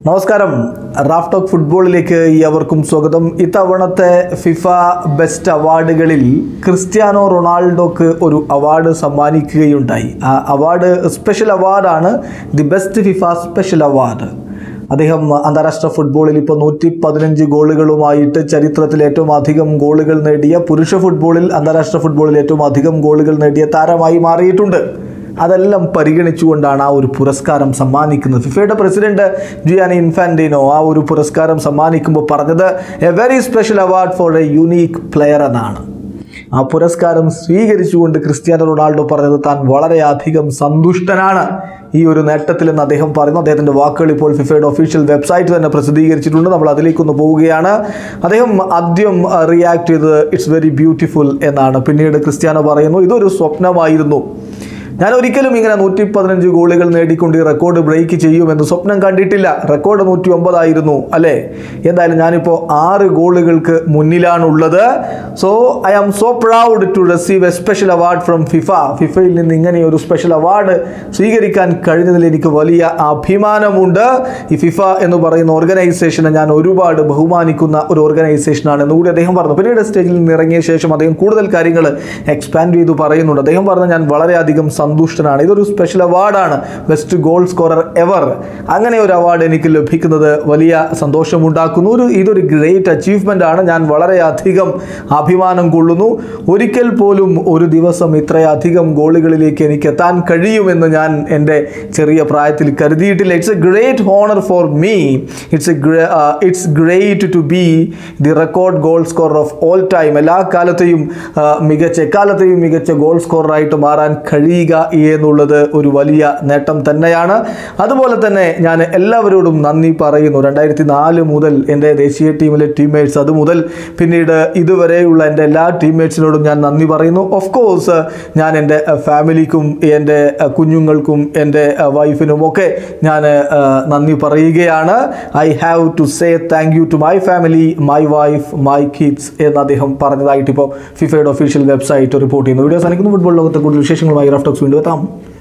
നമസ്കാരം Raf talk ഫുട്ബോളിലേക്ക് അവർക്കും സ്വാഗതം ഇത്തവണത്തെ ഫിഫ ബെസ്റ്റ് അവാർഡുകളിൽ ക്രിസ്ത്യാനോ റൊണാൾഡോക്ക് ഒരു അവാർഡ് സമ്മാനിക്കുകയുണ്ടായി ആ അവാർഡ് സ്പെഷ്യൽ അവാർഡാണ് the best FIFA special award അദ്ദേഹം അന്താരാഷ്ട്ര ഫുട്ബോളിൽ ഇപ്പോൾ നൂറ്റി പതിനഞ്ച് ഗോളുകളുമായിട്ട് ചരിത്രത്തിൽ ഏറ്റവും അധികം ഗോളുകൾ നേടിയ പുരുഷ ഫുട്ബോളിൽ അന്താരാഷ്ട്ര ഫുട്ബോളിൽ ഏറ്റവും അധികം ഗോളുകൾ നേടിയ താരമായി മാറിയിട്ടുണ്ട് അതെല്ലാം പരിഗണിച്ചുകൊണ്ടാണ് ആ ഒരു പുരസ്കാരം സമ്മാനിക്കുന്നത് ഫിഫയുടെ പ്രസിഡന്റ് ജിയാനി ഇൻഫാൻറ്റിനോ ആ ഒരു പുരസ്കാരം സമ്മാനിക്കുമ്പോൾ പറഞ്ഞത് a very special award for a unique player എന്നാണ് ആ പുരസ്കാരം സ്വീകരിച്ചുകൊണ്ട് ക്രിസ്ത്യാനോ റൊണാൾഡോ പറഞ്ഞത് താൻ വളരെയധികം സന്തുഷ്ടനാണ് ഈ ഒരു നേട്ടത്തിൽ എന്ന് അദ്ദേഹം പറയുന്നു അദ്ദേഹത്തിൻ്റെ വാക്കുകൾ ഇപ്പോൾ ഫിഫയുടെ ഒഫീഷ്യൽ വെബ്സൈറ്റ് തന്നെ പ്രസിദ്ധീകരിച്ചിട്ടുണ്ട് നമ്മൾ അതിലേക്കൊന്ന് പോവുകയാണ് അദ്ദേഹം ആദ്യം റിയാക്ട് ചെയ്തത് ഇറ്റ്സ് വെരി ബ്യൂട്ടിഫുൾ എന്നാണ് പിന്നീട് ക്രിസ്ത്യാനോ പറയുന്നു ഇതൊരു സ്വപ്നമായിരുന്നു ഞാൻ ഒരിക്കലും ഇങ്ങനെ നൂറ്റി പതിനഞ്ച് ഗോളുകൾ നേടിക്കൊണ്ട് ഈ റെക്കോർഡ് ബ്രേക്ക് ചെയ്യുമെന്ന് സ്വപ്നം കണ്ടിട്ടില്ല റെക്കോർഡ് നൂറ്റി ഒമ്പതായിരുന്നു അല്ലേ എന്തായാലും ഞാനിപ്പോൾ ആറ് ഗോളുകൾക്ക് മുന്നിലാണുള്ളത് so I am so proud to receive a special award from FIFA ഫിഫയിൽ നിന്ന് ഇങ്ങനെ ഒരു സ്പെഷ്യൽ അവാർഡ് സ്വീകരിക്കാൻ കഴിഞ്ഞതിൽ എനിക്ക് വലിയ അഭിമാനമുണ്ട് ഈ ഫിഫ എന്ന് പറയുന്ന ഓർഗനൈസേഷനെ ഞാൻ ഒരുപാട് ബഹുമാനിക്കുന്ന ഒരു ഓർഗനൈസേഷനാണ് എന്നുകൂടി അദ്ദേഹം പറഞ്ഞു പിന്നീട് സ്റ്റേജിൽ നിന്ന് ഇറങ്ങിയ ശേഷം അദ്ദേഹം കൂടുതൽ കാര്യങ്ങൾ എക്സ്പാൻഡ് ചെയ്തു പറയുന്നുണ്ട് അദ്ദേഹം പറഞ്ഞു ഞാൻ വളരെയധികം സന്തുഷ്ടനാണ് ഇതൊരു സ്പെഷ്യൽ അവാർഡാണ് ബെസ്റ്റ് ഗോൾ സ്കോറർ എവർ അങ്ങനെ ഒരു അവാർഡ് എനിക്ക് ലഭിക്കുന്നത് വലിയ സന്തോഷമുണ്ടാക്കുന്നു ഒരു ഇതൊരു ഗ്രേറ്റ് അച്ചീവ്മെൻ്റ് ആണ് ഞാൻ വളരെയധികം അഭിമാനം കൊള്ളുന്നു ഒരിക്കൽ പോലും ഒരു ദിവസം ഇത്രയധികം ഗോളുകളിലേക്ക് എനിക്ക് എത്താൻ കഴിയുമെന്ന് ഞാൻ എൻ്റെ ചെറിയ പ്രായത്തിൽ കരുതിയിട്ടില്ല it's a great honour for me it's a it's great to be the record goal scorer of all time എല്ലാ കാലത്തെയും ആ, മികച്ച എക്കാലത്തെയും മികച്ച ഗോൾ സ്കോററായിട്ട് മാറാൻ കഴിയുക എന്നുള്ളത് ഒരു വലിയ നേട്ടം തന്നെയാണ് അതുപോലെ തന്നെ ഞാൻ എല്ലാവരോടും നന്ദി പറയുന്നു രണ്ടായിരത്തി നാല് മുതൽ എൻ്റെ ദേശീയ ടീമിലെ ടീംമേറ്റ്സ് അത് മുതൽ പിന്നീട് ഇതുവരെയുള്ള എൻ്റെ എല്ലാ ടീംമേറ്റ്സിനോടും ഞാൻ നന്ദി പറയുന്നു ഓഫ് കോഴ്സ് ഞാൻ എൻ്റെ ഫാമിലിക്കും എൻ്റെ അഹ്, കുഞ്ഞുങ്ങൾക്കും എൻ്റെ വൈഫിനും ഒക്കെ ഞാൻ അഹ്, നന്ദി പറയുകയാണ് I have to say thank you to my family my wife my kids എന്ന് അദ്ദേഹം പറഞ്ഞതായിട്ട് ഇപ്പോൾ ഫിഫയുടെ ഒഫീഷ്യൽ വെബ്സൈറ്റ് റിപ്പോർട്ട് ചെയ്യുന്നു വീഡിയോസ് അനക്കുന്നു ഫുട്ബോൾ ലോകത്തെ കൂടുതൽ വിശേഷങ്ങളുമായി റഫ്റ്റോക്സ് വീണ്ടും എത്താം